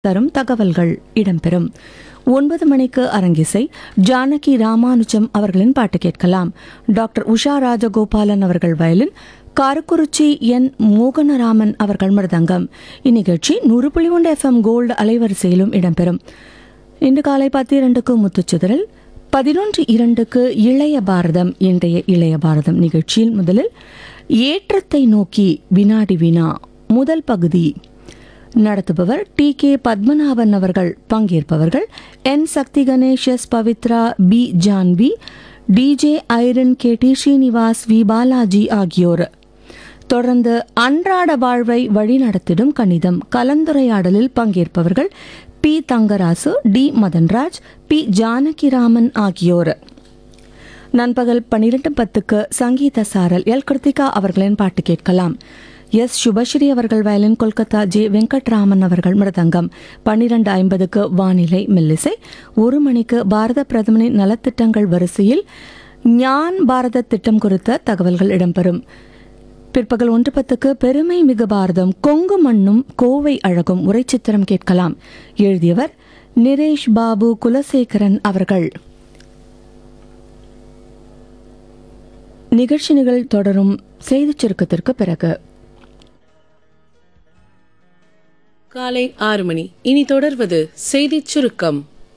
தரும் தகவல்கள் இடம்பெறும் ஒன்பது மணிக்கு அரங்கிசை ஜானகி ராமானுஜம் அவர்களின் பாட்டு கேட்கலாம் டாக்டர் உஷா ராஜகோபாலன் அவர்கள் வயலின் காரக்குறிச்சி என் மோகனராமன் அவர்கள் மிருதங்கம் இந்நிகழ்ச்சி நூறு புள்ளி ஒன்று எஃப்எம் கோல்டு அலைவரிசையிலும் இடம்பெறும் இன்று காலை பத்து இரண்டுக்கு முத்துச்சிதறல் பதினொன்று இரண்டுக்கு இளைய பாரதம் இன்றைய இளைய பாரதம் நிகழ்ச்சியில் முதலில் ஏற்றத்தை நோக்கி வினாடி வினா முதல் பகுதி நடத்துபவர் டி கே பத்மநாபன் அவர்கள் பங்கேற்பவர்கள் N Sakthi Ganesh S Pavithra P Janvi T J ஐரன் K T Srinivas V Balaji ஆகியோர் தொடர்ந்து அன்றாட வாழ்வை வழிநடத்திடும் கணிதம் கலந்துரையாடலில் பங்கேற்பவர்கள் P Thangarasu T Madhanraj P Janakiraman ஆகியோர் நண்பகல் பன்னிரண்டு பத்துக்கு சங்கீத சாரல் எல் கிருத்திகா அவர்களின் பாட்டு கேட்கலாம் எஸ் சுபஸ்ரீ அவர்கள் வயலின் கொல்கத்தா ஜே வெங்கட்ராமன் அவர்கள் மிருதங்கம் பன்னிரண்டு ஐம்பதுக்கு வானிலை மெல்லிசை ஒரு மணிக்கு பாரத பிரதமரின் நலத்திட்டங்கள் வரிசையில் ஞான் பாரத திட்டம் குறித்த தகவல்கள் இடம்பெறும் பிற்பகல் ஒன்று பத்துக்கு பெருமை மிகு பாரதம் கொங்கு மண்ணும் கோவை அழகும் உரைச்சித்திரம் கேட்கலாம் எழுதியவர் நிரேஷ் பாபு குலசேகரன் அவர்கள் நிகழ்ச்சிகள் தொடரும் செய்திச் சுருக்கத்திற்கு பிறகு காலை ஆறு மணி இனி தொடர்வது செய்திச் சுருக்கம்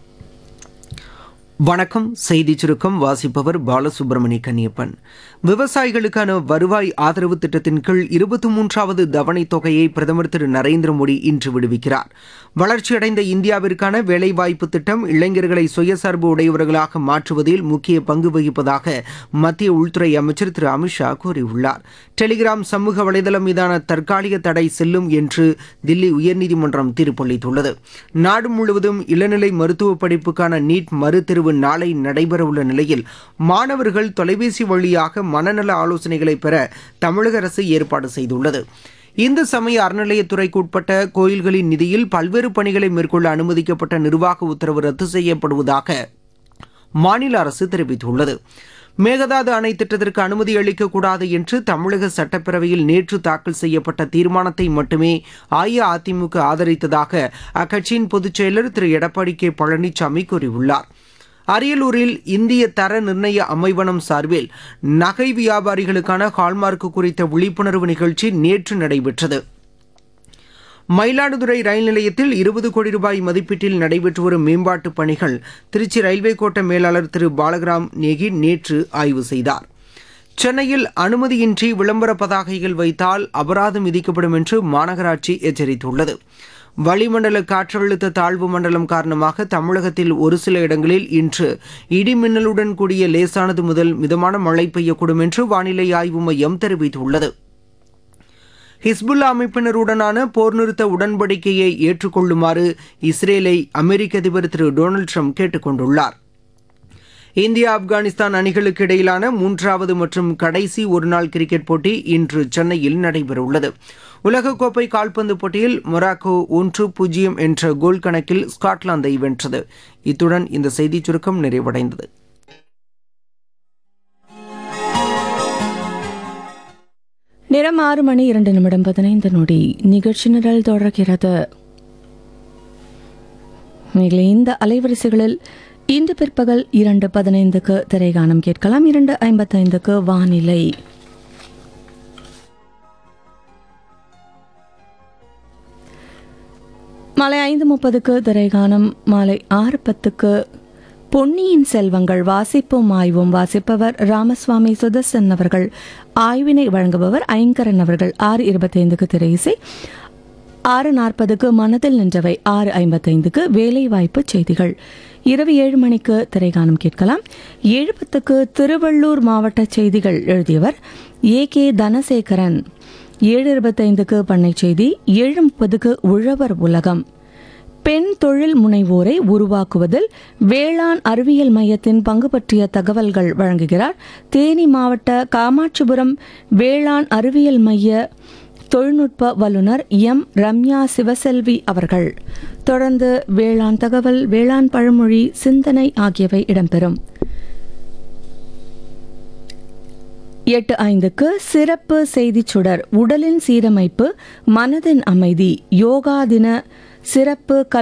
வணக்கம் செய்தி சுருக்கம் வாசிப்பவர் பாலசுப்ரமணிய கன்னியப்பன் விவசாயிகளுக்கான வருவாய் ஆதரவு திட்டத்தின் கீழ் இருபத்தி மூன்றாவது தவணைத் தொகையை பிரதமர் திரு நரேந்திர மோடி இன்று விடுவிக்கிறார் வளர்ச்சியடைந்த இந்தியாவிற்கான வேலைவாய்ப்பு திட்டம் இளைஞர்களை சுயசார்பு உடையவர்களாக மாற்றுவதில் முக்கிய பங்கு வகிப்பதாக மத்திய உள்துறை அமைச்சர் திரு அமித்ஷா கூறியுள்ளார் டெலிகிராம் சமூக வலைதளம் மீதான தற்காலிக தடை செல்லும் என்று தில்லி உயர்நீதிமன்றம் தீர்ப்பளித்துள்ளது நாடு முழுவதும் இளநிலை மருத்துவ படிப்புக்கான நீட் மறுதேர்வு நாளை நடைபெறவுள்ள நிலையில் மாணவர்கள் தொலைபேசி வழியாக மனநல ஆலோசனைகளை பெற தமிழக அரசு ஏற்பாடு செய்துள்ளது இந்து சமய அறநிலையத்துறைக்கு உட்பட்ட கோயில்களின் நிதியில் பல்வேறு பணிகளை மேற்கொள்ள அனுமதிக்கப்பட்ட நிர்வாக உத்தரவு ரத்து செய்யப்படுவதாக மாநில அரசு தெரிவித்துள்ளது மேகதாது அணை திட்டத்திற்கு அனுமதி அளிக்கக்கூடாது என்று தமிழக சட்டப்பேரவையில் நேற்று தாக்கல் செய்யப்பட்ட தீர்மானத்தை மட்டுமே அஇஅதிமுக ஆதரித்ததாக அக்கட்சியின் பொதுச் செயலர் திரு எடப்பாடி கே பழனிசாமி கூறியுள்ளார் அரியலூரில் இந்திய தர நிர்ணய அமைவனம் சார்பில் நகை வியாபாரிகளுக்கான ஹால்மார்க் குறித்த விழிப்புணர்வு நிகழ்ச்சி நேற்று நடைபெற்றது மயிலாடுதுறை ரயில் நிலையத்தில் இருபது கோடி ரூபாய் மதிப்பீட்டில் நடைபெற்று வரும் மேம்பாட்டுப் பணிகள் திருச்சி ரயில்வே கோட்ட மேலாளர் திரு பாலகிராம் நேகி நேற்று ஆய்வு செய்தார் சென்னையில் அனுமதியின்றி விளம்பர பதாகைகள் வைத்தால் அபராதம் விதிக்கப்படும் என்று மாநகராட்சி எச்சரித்துள்ளது வளிமண்டல காற்றழுத்த தாழ்வு மண்டலம் காரணமாக தமிழகத்தில் ஒரு சில இடங்களில் இன்று இடி மின்னலுடன் கூடிய லேசானது முதல் மிதமான மழை பெய்யக்கூடும் என்று வானிலை ஆய்வு மையம் தெரிவித்துள்ளது ஹிஸ்புல்லா அமைப்பினருடனான போர் நிறுத்த உடன்படிக்கையை ஏற்றுக்கொள்ளுமாறு இஸ்ரேலை அமெரிக்க அதிபர் திரு டொனால்டு ட்ரம்ப் கேட்டுக் கொண்டுள்ளார் இந்தியா ஆப்கானிஸ்தான் அணிகளுக்கு இடையிலான மூன்றாவது மற்றும் கடைசி ஒருநாள் கிரிக்கெட் போட்டி இன்று சென்னையில் நடைபெறவுள்ளது உலகக்கோப்பை கால்பந்து போட்டியில் மொராக்கோ ஒன்று பூஜ்ஜியம் என்ற கோல் கணக்கில் ஸ்காட்லாந்தை வென்றது இத்துடன் இந்த செய்திச் சுருக்கம் நிறைவடைந்தது நிறம் ஆறு மணி இரண்டு நிமிடம் பதினைந்து நொடி நிகழ்ச்சி நிரல் தொடர்கிறது மேலே இந்த அலைவரிசைகளில் இன்று பிற்பகல் இரண்டு பதினைந்துக்கு திரைகானம் கேட்கலாம் இரண்டு ஐம்பத்தைந்துக்கு வானிலை மாலை ஐந்து முப்பதுக்கு திரைகானம் மாலை ஆறு பத்துக்கு பொன்னியின் செல்வங்கள் வாசிப்போம் ஆய்வும் வாசிப்பவர் ராமசுவாமி சுதர்சன் அவர்கள் ஆய்வினை வழங்குபவர் ஐங்கரன் அவர்கள் ஆறு இருபத்தைந்துக்கு திரையிசை ஆறு நாற்பதுக்கு மனதில் நின்றவை ஆறு ஐம்பத்தைந்துக்கு வேலைவாய்ப்பு செய்திகள் இரவு ஏழு மணிக்கு திரைகானம் கேட்கலாம் ஏழு பத்துக்கு திருவள்ளூர் மாவட்ட செய்திகள் எழுதியவர் ஏ கே தனசேகரன் ஏழு இருபத்தைந்துக்கு பண்ணை செய்தி ஏழு முப்பதுக்கு உழவர் உலகம் பெண் தொழில் முனைவோரை உருவாக்குவதில் வேளாண் அறிவியல் மையத்தின் பங்கு பற்றிய தகவல்கள் வழங்குகிறார் தேனி மாவட்ட காமாட்சிபுரம் வேளாண் அறிவியல் மைய தொழில்நுட்ப வல்லுநர் எம் ரம்யா சிவசெல்வி அவர்கள் தொடர்ந்து வேளாண் தகவல் வேளாண் பழமொழி சிந்தனை ஆகியவை இடம்பெறும் எட்டு ஐந்துக்கு சிறப்பு செய்திச் சுடர் உடலின் சீரமைப்பு மனதின் அமைதி யோகா தின சிறப்பு கல்